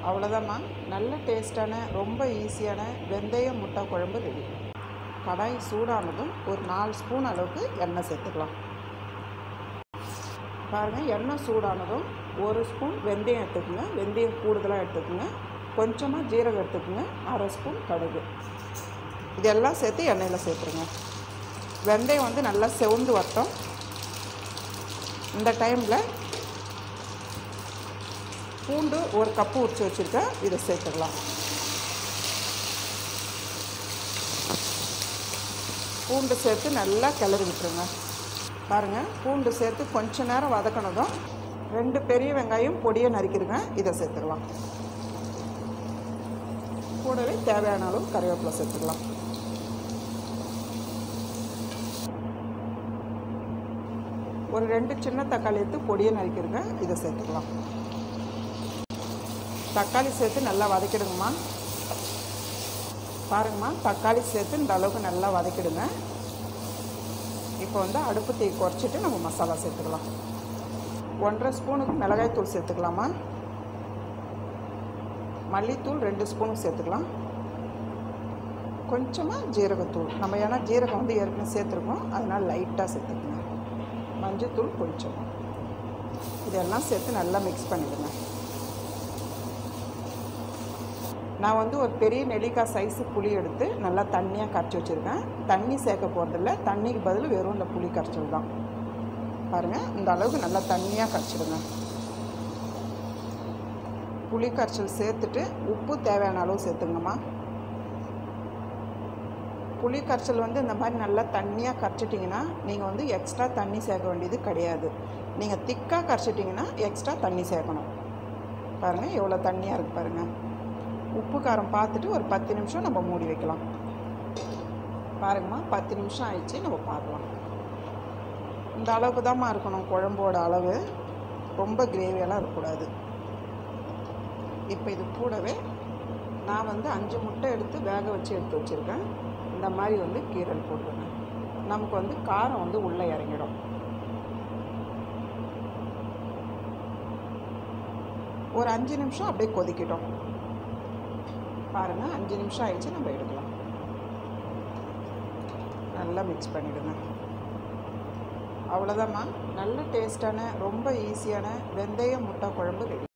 அவ்வளோதாம்மா நல்ல டேஸ்டான ரொம்ப ஈஸியான வெந்தய முட்டை குழம்பு ரெடி கடாய் சூடானதும் ஒரு நாலு ஸ்பூன் அளவுக்கு எண்ணெய் சேர்த்துக்கலாம் பாருங்கள் எண்ணெய் சூடானதும் ஒரு ஸ்பூன் வெந்தயம் எடுத்துக்கோங்க வெந்தயம் கூடுதலாக எடுத்துக்கோங்க கொஞ்சமாக ஜீரகம் எடுத்துக்கோங்க அரை ஸ்பூன் கடுகு இதெல்லாம் சேர்த்து எண்ணெயில் சேர்த்துருங்க வெந்தயம் வந்து நல்லா செவந்து வரட்டும் இந்த டைமில் பூண்டு ஒரு கப்பு உரிச்சு வச்சுருக்கேன் இதை சேர்த்துக்கலாம் பூண்டு சேர்த்து நல்லா கிளறி விட்டுருங்க பாருங்கள் பூண்டு சேர்த்து கொஞ்ச நேரம் வதக்கினதும் ரெண்டு பெரிய வெங்காயம் பொடியை நறுக்கிடுங்க இதை சேர்த்துக்கலாம் கூடவே தேவையான அளவு கருவேப்பிலை சேர்த்துக்கலாம் ஒரு ரெண்டு சின்ன தக்காளி எடுத்து பொடியை நறுக்கிடுங்க இதை சேர்த்துக்கலாம் தக்காளி சேர்த்து நல்லா வதக்கிடுங்கம்மா பாருங்கம்மா தக்காளி சேர்த்து இந்த அளவுக்கு நல்லா வதக்கிடுங்க இப்போ வந்து அடுப்பு தீ குறைச்சிட்டு நம்ம மசாலா சேர்த்துக்கலாம் ஒன்றரை ஸ்பூனுக்கு மிளகாய் தூள் சேர்த்துக்கலாமா மல்லித்தூள் ரெண்டு ஸ்பூனுக்கு சேர்த்துக்கலாம் கொஞ்சமாக ஜீரகத்தூள் நம்ம ஏன்னா ஜீரகம் வந்து ஏற்கனவே சேர்த்துருக்கோம் அதனால் லைட்டாக சேர்த்துக்கணும் மஞ்சத்தூள் கொஞ்சம் இதெல்லாம் சேர்த்து நல்லா மிக்ஸ் பண்ணிடுங்க நான் வந்து ஒரு பெரிய நெல்லிக்காய் சைஸு புளி எடுத்து நல்லா தண்ணியாக கரைச்சி வச்சுருக்கேன் தண்ணி சேர்க்க போகிறதில்ல தண்ணிக்கு பதில் வெறும் இந்த புளி கரைச்சல் தான் பாருங்கள் இந்த அளவுக்கு நல்லா தண்ணியாக கரைச்சிடுங்க புளி கரைச்சல் சேர்த்துட்டு உப்பு தேவையான அளவு சேர்த்துங்கம்மா புளி கரைச்சல் வந்து இந்த மாதிரி நல்லா தண்ணியாக கரைச்சிட்டிங்கன்னா நீங்கள் வந்து எக்ஸ்ட்ரா தண்ணி சேர்க்க வேண்டியது கிடையாது நீங்கள் திக்காக கரைச்சிட்டிங்கன்னா எக்ஸ்ட்ரா தண்ணி சேர்க்கணும் பாருங்கள் எவ்வளோ தண்ணியாக இருக்குது பாருங்கள் உப்பு காரம் பார்த்துட்டு ஒரு பத்து நிமிஷம் நம்ம மூடி வைக்கலாம் பாருங்கம்மா பத்து நிமிஷம் ஆயிடுச்சு நம்ம பார்க்கலாம் இந்த அளவுக்கு தான்மா இருக்கணும் குழம்போட அளவு ரொம்ப கிரேவியெல்லாம் இருக்கக்கூடாது இப்போ இது கூடவே நான் வந்து அஞ்சு முட்டை எடுத்து வேக வச்சு எடுத்து வச்சுருக்கேன் இந்த மாதிரி வந்து கீரல் போட்டுருங்க நமக்கு வந்து காரம் வந்து உள்ளே இறங்கிடும் ஒரு அஞ்சு நிமிஷம் அப்படியே கொதிக்கிட்டோம் பாருங்கள் அஞ்சு நிமிஷம் ஆயிடுச்சு நம்ம எடுக்கலாம் நல்லா மிக்ஸ் பண்ணிவிடுங்க அவ்வளோதாம்மா நல்ல டேஸ்டான ரொம்ப ஈஸியான வெந்தய முட்டை குழம்பு ரெடி